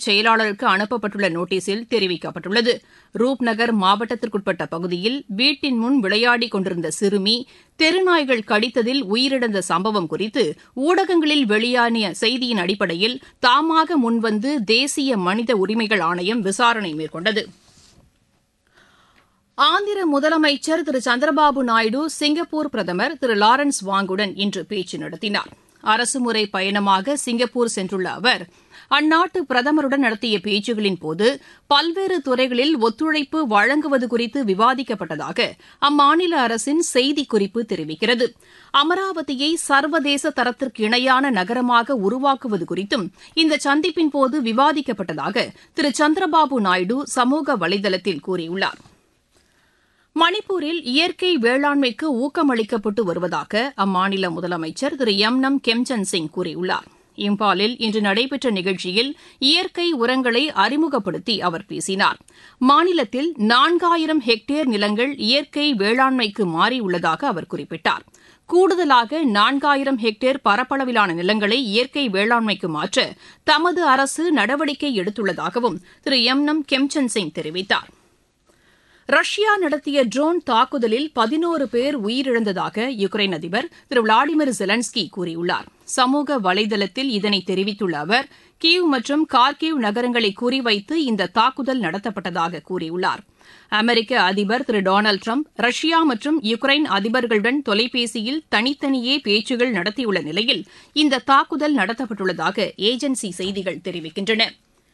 செயலாளருக்கு அனுப்பப்பட்டுள்ள நோட்டீஸில் தெரிவிக்கப்பட்டுள்ளது ரூப்நகர் மாவட்டத்திற்குட்பட்ட பகுதியில் வீட்டின் முன் விளையாடிக் கொண்டிருந்த சிறுமி தெருநாய்கள் கடித்ததில் உயிரிழந்த சம்பவம் குறித்து ஊடகங்களில் வெளியான செய்தியின் அடிப்படையில் தாமாக முன்வந்து தேசிய மனித உரிமைகள் ஆணையம் விசாரணை மேற்கொண்டது ஆந்திர முதலமைச்சர் திரு சந்திரபாபு நாயுடு சிங்கப்பூர் பிரதமர் திரு லாரன்ஸ் வாங்குடன் இன்று பேச்சு நடத்தினார் அரசுமுறை பயணமாக சிங்கப்பூர் சென்றுள்ள அவர் அந்நாட்டு பிரதமருடன் நடத்திய பேச்சுகளின் போது பல்வேறு துறைகளில் ஒத்துழைப்பு வழங்குவது குறித்து விவாதிக்கப்பட்டதாக அம்மாநில அரசின் செய்திக்குறிப்பு தெரிவிக்கிறது அமராவதியை சர்வதேச தரத்திற்கு இணையான நகரமாக உருவாக்குவது குறித்தும் இந்த சந்திப்பின் போது விவாதிக்கப்பட்டதாக திரு சந்திரபாபு நாயுடு சமூக வலைதளத்தில் கூறியுள்ளார் மணிப்பூரில் இயற்கை வேளாண்மைக்கு ஊக்கமளிக்கப்பட்டு வருவதாக அம்மாநில முதலமைச்சர் திரு எம் நம் கெம்சந்த் சிங் கூறியுள்ளார் இம்பாலில் இன்று நடைபெற்ற நிகழ்ச்சியில் இயற்கை உரங்களை அறிமுகப்படுத்தி அவர் பேசினார் மாநிலத்தில் நான்காயிரம் ஹெக்டேர் நிலங்கள் இயற்கை வேளாண்மைக்கு மாறியுள்ளதாக அவர் குறிப்பிட்டார் கூடுதலாக நான்காயிரம் ஹெக்டேர் பரப்பளவிலான நிலங்களை இயற்கை வேளாண்மைக்கு மாற்ற தமது அரசு நடவடிக்கை எடுத்துள்ளதாகவும் திரு எம் நம் கெம்சந்த் சிங் தெரிவித்தாா் ரஷ்யா நடத்திய ட்ரோன் தாக்குதலில் பதினோரு பேர் உயிரிழந்ததாக யுக்ரைன் அதிபர் திரு விளாடிமிர் ஜெலன்ஸ்கி கூறியுள்ளார் சமூக வலைதளத்தில் இதனை தெரிவித்துள்ள அவர் கீவ் மற்றும் கார்கிவ் நகரங்களை குறிவைத்து இந்த தாக்குதல் நடத்தப்பட்டதாக கூறியுள்ளார் அமெரிக்க அதிபர் திரு டொனால்டு டிரம்ப் ரஷ்யா மற்றும் யுக்ரைன் அதிபர்களுடன் தொலைபேசியில் தனித்தனியே பேச்சுகள் நடத்தியுள்ள நிலையில் இந்த தாக்குதல் நடத்தப்பட்டுள்ளதாக ஏஜென்சி செய்திகள் தெரிவிக்கின்றன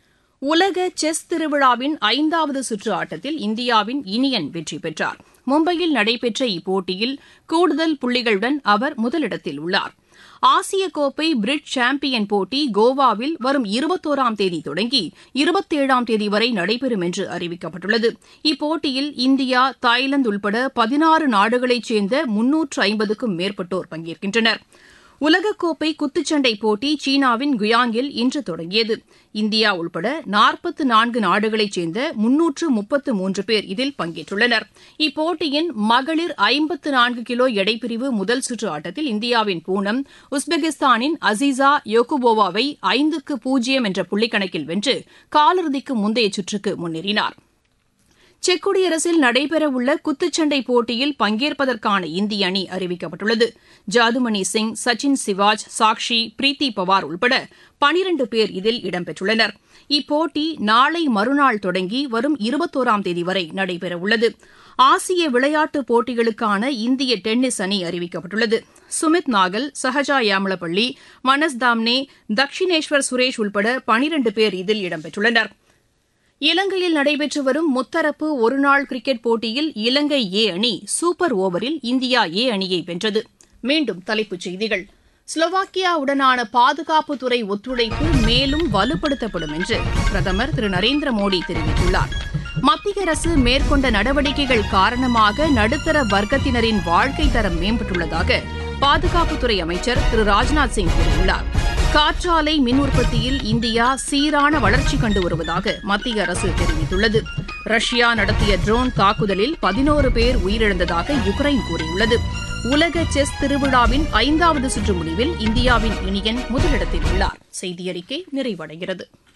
உலக செஸ் திருவிழாவின் ஐந்தாவது சுற்று ஆட்டத்தில் இந்தியாவின் இனியன் வெற்றி பெற்றார் மும்பையில் நடைபெற்ற இப்போட்டியில் கூடுதல் புள்ளிகளுடன் அவர் முதலிடத்தில் உள்ளார் ஆசிய கோப்பை பிரிட்ஜ் சாம்பியன் போட்டி கோவாவில் வரும் இருபத்தோராம் தேதி தொடங்கி இருபத்தேழாம் தேதி வரை நடைபெறும் என்று அறிவிக்கப்பட்டுள்ளது இப்போட்டியில் இந்தியா தாய்லாந்து உள்பட பதினாறு நாடுகளைச் சேர்ந்த முன்னூற்று ஐம்பதுக்கும் மேற்பட்டோர் பங்கேற்கின்றனர் உலகக்கோப்பை குத்துச்சண்டை போட்டி சீனாவின் குயாங்கில் இன்று தொடங்கியது இந்தியா உள்பட நாற்பத்து நான்கு நாடுகளைச் சேர்ந்த முன்னூற்று முப்பத்து மூன்று பேர் இதில் பங்கேற்றுள்ளனர் இப்போட்டியின் மகளிர் ஐம்பத்து நான்கு கிலோ எடைப்பிரிவு முதல் சுற்று ஆட்டத்தில் இந்தியாவின் பூனம் உஸ்பெகிஸ்தானின் அசீசா யோகுபோவாவை ஐந்துக்கு பூஜ்ஜியம் என்ற புள்ளிக்கணக்கில் வென்று காலிறுதிக்கு முந்தைய சுற்றுக்கு முன்னேறினார் செக் குடியரசில் நடைபெறவுள்ள குத்துச்சண்டை போட்டியில் பங்கேற்பதற்கான இந்திய அணி அறிவிக்கப்பட்டுள்ளது ஜாதுமணி சிங் சச்சின் சிவாஜ் சாக்ஷி பிரீத்தி பவார் உள்பட பனிரண்டு பேர் இதில் இடம்பெற்றுள்ளனர் இப்போட்டி நாளை மறுநாள் தொடங்கி வரும் இருபத்தோராம் தேதி வரை நடைபெறவுள்ளது ஆசிய விளையாட்டுப் போட்டிகளுக்கான இந்திய டென்னிஸ் அணி அறிவிக்கப்பட்டுள்ளது சுமித் நாகல் சஹஜா யாமலப்பள்ளி மனஸ் தாம்னே தக்ஷினேஸ்வர் சுரேஷ் உள்பட பனிரண்டு பேர் இதில் இடம்பெற்றுள்ளனா் இலங்கையில் நடைபெற்று வரும் முத்தரப்பு ஒருநாள் கிரிக்கெட் போட்டியில் இலங்கை ஏ அணி சூப்பர் ஓவரில் இந்தியா ஏ அணியை வென்றது மீண்டும் தலைப்புச் செய்திகள் ஸ்லோவாக்கியாவுடனான பாதுகாப்புத்துறை ஒத்துழைப்பு மேலும் வலுப்படுத்தப்படும் என்று பிரதமர் திரு நரேந்திர மோடி தெரிவித்துள்ளார் மத்திய அரசு மேற்கொண்ட நடவடிக்கைகள் காரணமாக நடுத்தர வர்க்கத்தினரின் வாழ்க்கை தரம் மேம்பட்டுள்ளதாக பாதுகாப்புத்துறை அமைச்சர் திரு ராஜ்நாத் சிங் கூறியுள்ளார் காற்றாலை மின் உற்பத்தியில் இந்தியா சீரான வளர்ச்சி கண்டு வருவதாக மத்திய அரசு தெரிவித்துள்ளது ரஷ்யா நடத்திய ட்ரோன் தாக்குதலில் பதினோரு பேர் உயிரிழந்ததாக யுக்ரைன் கூறியுள்ளது உலக செஸ் திருவிழாவின் ஐந்தாவது சுற்று முடிவில் இந்தியாவின் இனியன் முதலிடத்தில் உள்ளார் செய்தியறிக்கை நிறைவடைகிறது